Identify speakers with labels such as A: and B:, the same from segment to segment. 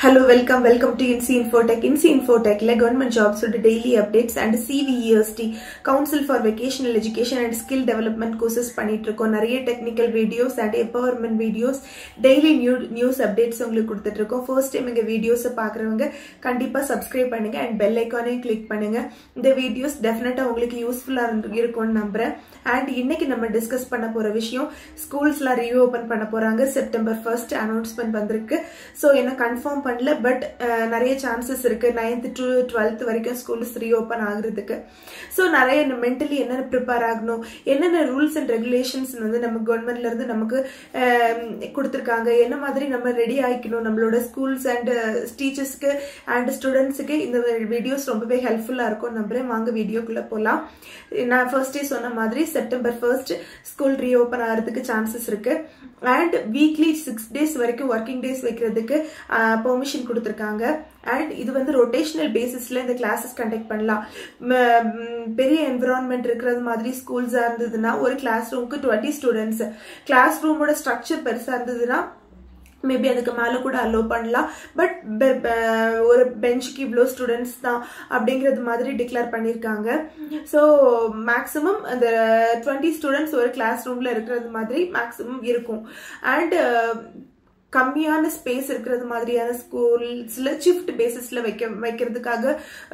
A: Hello, welcome, welcome to INSI Infotech. INSI Infotech, like government jobs with daily updates and CVEST, Council for Vocational Education and Skill Development courses பண்ணிட்டு இருக்கோம் நிறைய technical videos and empowerment videos daily new news updates உங்களுக்கு கொடுத்துட்டு இருக்கோம் first time எங்க வீடியோஸை பார்க்குறவங்க கண்டிப்பா சப்ஸ்கிரைப் பண்ணுங்க அண்ட் பெல் ஐக்கானையும் கிளிக் பண்ணுங்க இந்த வீடியோஸ் டெஃபினட்டா உங்களுக்கு யூஸ்ஃபுல்லா இருக்கும்னு நம்புறேன் அண்ட் இன்னைக்கு நம்ம டிஸ்கஸ் பண்ண போற விஷயம் ஸ்கூல்ஸ்ல ரீஓபன் பண்ண போறாங்க செப்டம்பர் ஃபர்ஸ்ட் அனௌன்ஸ்மெண்ட் வந்திருக்கு ஸோ என்ன கன்ஃபார்ம் பண்ணல பட் நிறைய சான்சஸ் இருக்கு நைன்த் டு டுவெல்த் வரைக்கும் ஸ்கூல்ஸ் ரீஓபன் ஆகுறதுக்கு ஸோ நிறைய மென்டலி என்னென்ன ப்ரிப்பேர் ஆகணும் என்னென்ன ரூல்ஸ் அண்ட் ரெகுலேஷன்ஸ் வந்து நம்ம கவர்மெண்ட்ல இருந்து நமக்கு கொடுத்துருக்காங்க என்ன மாதிரி நம்ம ரெடி ஆகிக்கணும் நம்மளோட ஸ்கூல்ஸ் அண்ட் டீச்சர்ஸ்க்கு அண்ட் ஸ்டூடெண்ட்ஸுக்கு இந்த வீடியோஸ் ரொம்பவே ஹெல்ப்ஃபுல்லா இருக்கும் நம்புறேன் வாங்க வீடியோக்குள்ள போகலாம் நான் ஃபர்ஸ்டே சொன்ன மாதிரி செப்டம்பர் ஃபர்ஸ்ட் ஸ்கூல் ரீஓபன் ஆகிறதுக்கு சான்சஸ் இருக்கு அண்ட் வீக்லி சிக்ஸ் டேஸ் வரைக்கும் ஒர்க்கிங் டேஸ் வைக்கிறதுக்கு பெர்மிஷன் கொடுத்துருக்காங்க அண்ட் இது வந்து ரொட்டேஷனல் பேசிஸ்ல இந்த கிளாஸஸ் கண்டக்ட் பண்ணலாம் பெரிய என்விரான்மெண்ட் இருக்கிறது மாதிரி ஸ்கூல்ஸா இருந்ததுன்னா ஒரு கிளாஸ் ரூமுக்கு டுவெண்ட்டி ஸ்டூடெண்ட்ஸ் கிளாஸ் ரூமோட ஸ்ட்ரக்சர் பெருசா இருந்ததுன்னா மேபி அதுக்கு மேலே கூட அலோவ் பண்ணலாம் பட் ஒரு பெஞ்சுக்கு இவ்வளோ ஸ்டூடெண்ட்ஸ் தான் அப்படிங்கிறது மாதிரி டிக்ளேர் பண்ணியிருக்காங்க ஸோ மேக்ஸிமம் அந்த டுவெண்ட்டி ஸ்டூடெண்ட்ஸ் ஒரு கிளாஸ் ரூமில் இருக்கிறது மாதிரி மேக்ஸிமம் இருக்கும் அண்ட் கம்மியான ஸ்பேஸ் இருக்கிறது மாதிரியான ஸ்கூல்ஸ்ல ஷிஃப்ட் பேசிஸ்ல வைக்க வைக்கிறதுக்காக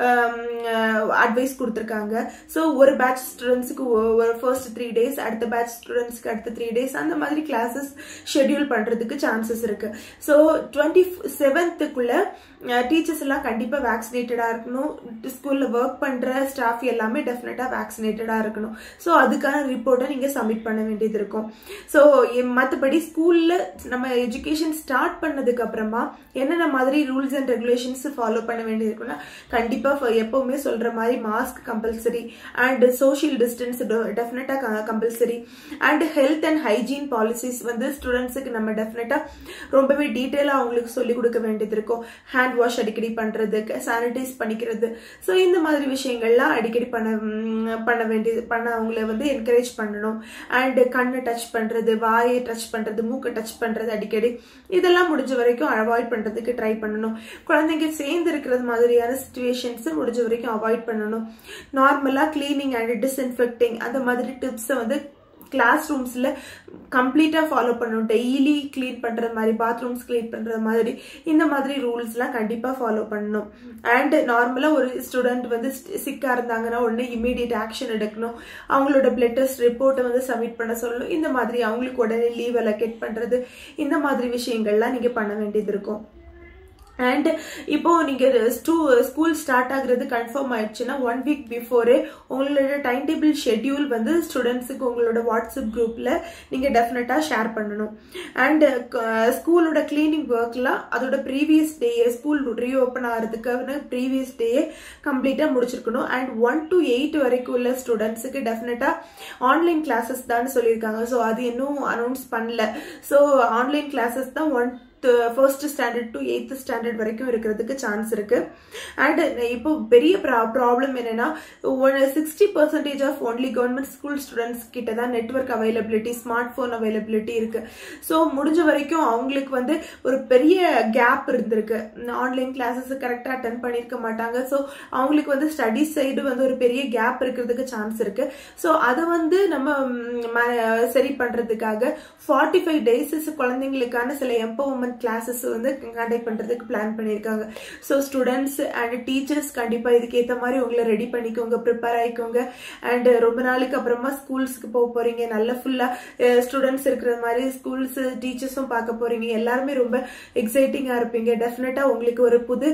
A: அட்வைஸ் கொடுத்துருக்காங்க ஸோ ஒரு பேட்ச் ஸ்டூடெண்ட்ஸுக்கு ஒரு ஃபர்ஸ்ட் த்ரீ டேஸ் அடுத்த பேட்ச் ஸ்டூடெண்ட்ஸ்க்கு அடுத்த த்ரீ டேஸ் அந்த மாதிரி கிளாஸஸ் ஷெட்யூல் பண்றதுக்கு சான்சஸ் இருக்கு ஸோ டுவெண்ட்டி செவன்த்துக்குள்ள டீச்சர்ஸ் எல்லாம் கண்டிப்பா வேக்சினேட்டடா இருக்கணும் ஸ்கூல்ல ஒர்க் பண்ற ஸ்டாஃப் எல்லாமே டெஃபினட்டா வேக்சினேட்டடா இருக்கணும் ஸோ அதுக்கான ரிப்போர்ட்டை நீங்க சப்மிட் பண்ண வேண்டியது இருக்கும் ஸோ மற்றபடி ஸ்கூல்ல நம்ம எஜுகேஷன் ஸ்டார்ட் பண்ணதுக்கு அப்புறமா என்னென்ன மாதிரி ரூல்ஸ் அண்ட் ரெகுலேஷன்ஸ் ஃபாலோ பண்ண வேண்டியது இருக்குன்னா கண்டிப்பா எப்பவுமே சொல்ற மாதிரி mask compulsory and social distance டெஃபினட்டா compulsory and health and hygiene policies வந்து ஸ்டூடெண்ட்ஸுக்கு நம்ம டெஃபினட்டா ரொம்பவே டீட்டெயிலா அவங்களுக்கு சொல்லிக் கொடுக்க வேண்டியது இருக்கும் ஹேண்ட் வாஷ் அடிக்கடி பண்றது சானிடைஸ் பண்ணிக்கிறது ஸோ இந்த மாதிரி விஷயங்கள்லாம் அடிக்கடி பண்ண பண்ண வேண்டியது பண்ண அவங்கள வந்து என்கரேஜ் பண்ணணும் அண்ட் கண்ணை டச் பண்றது வாயை டச் பண்றது மூக்கை டச் பண்றது அடிக்கடி இதெல்லாம் முடிஞ்ச வரைக்கும் அவாய்ட் பண்றதுக்கு ட்ரை பண்ணணும் குழந்தைங்க சேர்ந்து இருக்கிறது மாதிரியான சுச்சுவேஷன்ஸ் முடிஞ்ச வரைக்கும் அவாய்ட் பண்ணணும் நார்மலா கிளீனிங் அண்ட் டிஸ்இன்ஃபெக்டிங் அந்த மாதிரி டிப்ஸை வந்து கிளாஸ் ரூம்ஸ்ல கம்ப்ளீட்டா ஃபாலோ பண்ணணும் டெய்லி கிளீன் பண்ற மாதிரி பாத்ரூம்ஸ் கிளீன் பண்ற மாதிரி இந்த மாதிரி ரூல்ஸ் எல்லாம் கண்டிப்பா ஃபாலோ பண்ணணும் அண்ட் நார்மலா ஒரு ஸ்டூடெண்ட் வந்து சிக்கா இருந்தாங்கன்னா உடனே இமீடியட் ஆக்ஷன் எடுக்கணும் அவங்களோட பிளட் டெஸ்ட் ரிப்போர்ட்டை வந்து சப்மிட் பண்ண சொல்லணும் இந்த மாதிரி அவங்களுக்கு உடனே லீவ் அலோகேட் பண்றது இந்த மாதிரி விஷயங்கள்லாம் நீங்க பண்ண வேண்டியது இருக்கும் அண்ட் இப்போ நீங்க ஸ்கூல் ஸ்டார்ட் ஆகுறது கன்ஃபார்ம் ஆயிடுச்சுன்னா ஒன் வீக் பிஃபோரே உங்களோட டைம் டேபிள் ஷெட்யூல் வந்து ஸ்டூடெண்ட்ஸுக்கு உங்களோட வாட்ஸ்அப் குரூப்ல நீங்க டெஃபினட்டா ஷேர் பண்ணணும் அண்ட் ஸ்கூலோட கிளீனிங் ஒர்க்லாம் அதோட ப்ரீவியஸ் டே ஸ்கூல் ரீஓப்பன் ஆகிறதுக்கான ப்ரீவியஸ் டேயே கம்ப்ளீட்டா முடிச்சிருக்கணும் அண்ட் ஒன் டு எயிட் வரைக்கும் உள்ள ஸ்டூடெண்ட்ஸுக்கு டெஃபினட்டா ஆன்லைன் கிளாஸஸ் தான் சொல்லியிருக்காங்க ஸோ அது இன்னும் அனௌன்ஸ் பண்ணல ஸோ ஆன்லைன் கிளாஸஸ் தான் one first standard to eighth standard வரைக்கும் இருக்கிறதுக்கு சான்ஸ் இருக்கு அண்ட் இப்போ பெரிய ப்ராப்ளம் என்னன்னா sixty percentage of only government school students கிட்ட தான் network availability smart phone availability இருக்கு ஸோ முடிஞ்ச வரைக்கும் அவங்களுக்கு வந்து ஒரு பெரிய கேப் இருந்திருக்கு ஆன்லைன் கிளாஸஸ் கரெக்டாக அட்டன் பண்ணியிருக்க மாட்டாங்க ஸோ அவங்களுக்கு வந்து ஸ்டடிஸ் சைடு வந்து ஒரு பெரிய கேப் இருக்கிறதுக்கு சான்ஸ் இருக்கு ஸோ அதை வந்து நம்ம சரி பண்றதுக்காக ஃபார்ட்டி ஃபைவ் டேஸஸ் குழந்தைங்களுக்கான சில எம்பவர்மெண்ட் கிளாஸஸ் வந்து கண்டக்ட் பண்றதுக்கு பிளான் பண்ணியிருக்காங்க ஸோ ஸ்டூடெண்ட்ஸ் அண்ட் டீச்சர்ஸ் கண்டிப்பா இதுக்கு ஏற்ற மாதிரி உங்களை ரெடி பண்ணிக்கோங்க ப்ரிப்பேர் ஆயிக்கோங்க அண்ட் ரொம்ப நாளுக்கு அப்புறமா ஸ்கூல்ஸ்க்கு போக போறீங்க நல்ல ஃபுல்லா ஸ்டூடெண்ட்ஸ் இருக்கிற மாதிரி ஸ்கூல்ஸ் டீச்சர்ஸும் பார்க்க போறீங்க எல்லாருமே ரொம்ப எக்ஸைட்டிங்கா இருப்பீங்க டெஃபினட்டா உங்களுக்கு ஒரு புது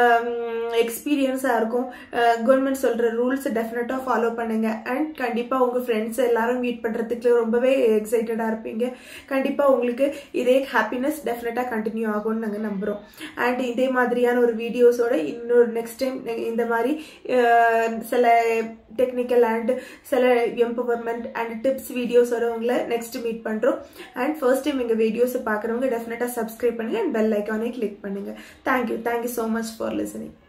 A: எக்ஸ்பீரியன்ஸா இருக்கும் கவர்மெண்ட் சொல்ற ரூல்ஸ் டெஃபினட்டா ஃபாலோ பண்ணுங்க அண்ட் கண்டிப்பா உங்க ஃப்ரெண்ட்ஸ் எல்லாரும் மீட் பண்றதுக்கு ரொம்பவே எக்ஸைட்டடா இருப்பீங்க கண்டிப்பா உங்களுக்கு இதே ஹாப்பினஸ் டெஃபினட்டா கண்டினியூ ஆகும்னு நாங்கள் நம்புகிறோம் அண்ட் இதே மாதிரியான ஒரு வீடியோஸோட இன்னொரு நெக்ஸ்ட் டைம் இந்த மாதிரி சில டெக்னிக்கல் அண்ட் சில எம்பவர்மெண்ட் அண்ட் டிப்ஸ் வீடியோஸோட உங்களை நெக்ஸ்ட் மீட் பண்ணுறோம் அண்ட் ஃபர்ஸ்ட் டைம் எங்கள் வீடியோஸை பார்க்குறவங்க டெஃபினட்டாக சப்ஸ்கிரைப் பண்ணுங்கள் அண்ட் பெல் ஐக்கானே கிளிக் பண்ணுங்கள் thank you thank you so much for listening